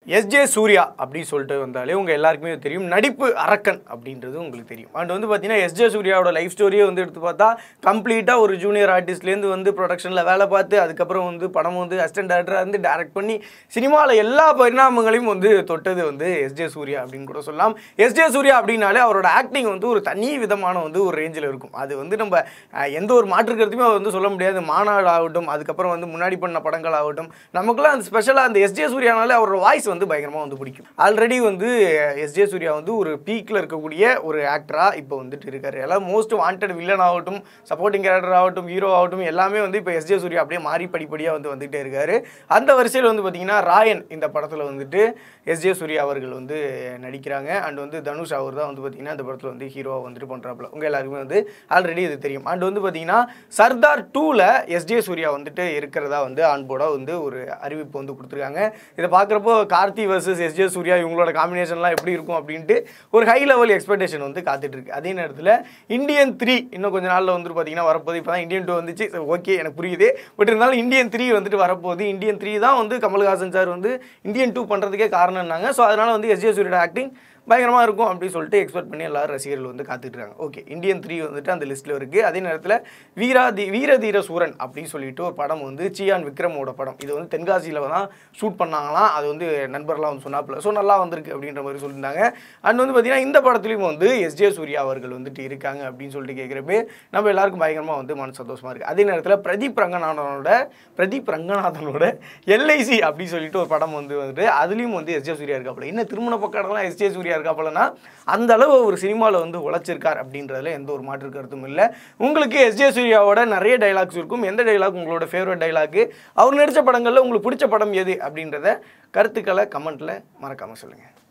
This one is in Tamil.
எஸ்ஜே சூர்யா அப்படின்னு சொல்லிட்டு வந்தாலே உங்கள் எல்லாருக்குமே தெரியும் நடிப்பு அரக்கன் அப்படின்றது உங்களுக்கு தெரியும் அண்ட் வந்து பார்த்தீங்கன்னா எஸ்ஜே சூர்யாவோட லைஃப் ஸ்டோரியே வந்து எடுத்து பார்த்தா கம்ப்ளீட்டாக ஒரு ஜூனியர் ஆர்டிஸ்ட்லேருந்து வந்து ப்ரொடக்ஷனில் வேலை பார்த்து அதுக்கப்புறம் வந்து படம் வந்து அசிஸ்டன்ட் டேரக்டராக இருந்து டைரக்ட் பண்ணி சினிமாவில் எல்லா பரிணாமங்களையும் வந்து தொட்டது வந்து எஸ்ஜே சூர்யா அப்படின்னு கூட சொல்லலாம் எஸ்ஜே சூர்யா அப்படின்னாலே அவரோட ஆக்டிங் வந்து ஒரு தனி விதமான வந்து ஒரு ரேஞ்சில் இருக்கும் அது வந்து நம்ம அஹ், எந்த ஒரு மாற்று கருத்துமே அவர் வந்து சொல்ல முடியாது மாநாடு ஆகட்டும் அதுக்கப்புறம் வந்து முன்னாடி பண்ண படங்கள் ஆகட்டும் நமக்குலாம் அந்த ஸ்பெஷலாக அந்த எஸ்ஜே சூர்யானாலே அவரோட வாய்ஸ் வந்து பயங்கரமாக வந்து பிடிக்கும் ஆல்ரெடி வந்து எஸ்ஜே சூர்யா வந்து ஒரு பீக்கில் இருக்கக்கூடிய ஒரு ஆக்டராக இப்போ வந்துட்டு இருக்காரு எல்லாம் மோஸ்ட் வாண்டட் வில்லன் ஆகட்டும் சப்போர்ட்டிங் கேரக்டர் ஆகட்டும் ஹீரோ ஆகட்டும் எல்லாமே வந்து இப்போ எஸ்ஜே சூர்யா அப்படியே மாறி படிப்படியாக வந்து வந்துகிட்டே இருக்காரு அந்த வரிசையில் வந்து பார்த்தீங்கன்னா ராயன் இந்த படத்தில் வந்துட்டு எஸ்ஜே சூர்யா அவர்கள் வந்து நடிக்கிறாங்க அண்ட் வந்து தனுஷ் அவர் தான் வந்து பார்த்தீங்கன்னா இந்த படத்தில் வந்து ஹீரோவாக வந்துட்டு பண்ணுறாப்புல உங்கள் எல்லாருக்குமே வந்து ஆல்ரெடி இது தெரியும் அண்ட் வந்து பார்த்தீங்கன்னா சர்தார் டூவில் எஸ்ஜே சூர்யா வந்துட்டு இருக்கிறதா வந்து ஆன்போர்டாக வந்து ஒரு அறிவிப்பு வந்து கொடுத்துருக்காங்க இதை பார்க்குறப்போ கார்த்தி வர்சஸ் எஸ்ஜே சூர்யா இவங்களோட காம்பினேஷன்லாம் எப்படி இருக்கும் அப்படின்ட்டு ஒரு ஹை லெவல் எக்ஸ்பெக்டேஷன் வந்து காத்துட்டு இருக்கு அதே நேரத்தில் இந்தியன் த்ரீ இன்னும் கொஞ்ச நாளில் வந்துட்டு பார்த்தீங்கன்னா வரப்போகுது இப்போ தான் இந்தியன் டூ வந்துச்சு ஓகே எனக்கு புரியுது பட் இருந்தாலும் இந்தியன் த்ரீ வந்துட்டு வரப்போகுது இந்தியன் த்ரீ தான் வந்து கமல்ஹாசன் சார் வந்து இந்தியன் டூ பண்ணுறதுக்கே காரணம்னாங்க ஸோ அதனால் வந்து எஸ்ஜே சூரியோட ஆக்டிங் பயங்கரமாக இருக்கும் அப்படின்னு சொல்லிட்டு எக்ஸ்பெக்ட் பண்ணி எல்லாரும் ரசிகர்கள் வந்து காத்துட்டு இருக்காங்க ஓகே இந்தியன் த்ரீ வந்துட்டு அந்த லிஸ்ட்டில் இருக்குது அதே நேரத்தில் வீராதி வீரதீர சூரன் அப்படின்னு சொல்லிட்டு ஒரு படம் வந்து சியான் விக்ரமோட படம் இது வந்து தென்காசியில் தான் ஷூட் பண்ணாங்களாம் அது வந்து நண்பர்லாம் வந்து சொன்னாப்புல ஸோ நல்லா வந்திருக்கு அப்படின்ற மாதிரி சொல்லியிருந்தாங்க அண்ட் வந்து பார்த்தீங்கன்னா இந்த படத்துலையும் வந்து எஸ்ஜே சூர்யா அவர்கள் வந்துட்டு இருக்காங்க அப்படின்னு சொல்லிட்டு கேட்குறப்ப நம்ம எல்லாருக்கும் பயங்கரமாக வந்து மன சந்தோஷமாக இருக்குது அதே நேரத்தில் பிரதீப் ரங்கநாதனோட பிரதீப் ரங்கநாதனோட எல்ஐசி அப்படின்னு சொல்லிட்டு ஒரு படம் வந்து வந்துட்டு அதுலேயும் வந்து எஸ்ஜே சூர்யா இருக்காப்புல என்ன திருமண பக்கம்லாம் எஸ்ஜே சூர்யா இருக்காப்புலனா அந்த அளவு ஒரு சினிமாவில் வந்து உழைச்சிருக்கார் அப்படின்றதுல எந்த ஒரு மாற்று கருத்தும் இல்லை உங்களுக்கு எஸ்ஜே சூர்யாவோட நிறைய டைலாக்ஸ் இருக்கும் எந்த டைலாக் உங்களோட ஃபேவரட் டைலாக் அவர் நடித்த படங்களில் உங்களுக்கு பிடிச்ச படம் எது அப்படின்றத கருத்துக்களை கமெண்ட்டில் மறக்காமல் சொல்லுங்கள்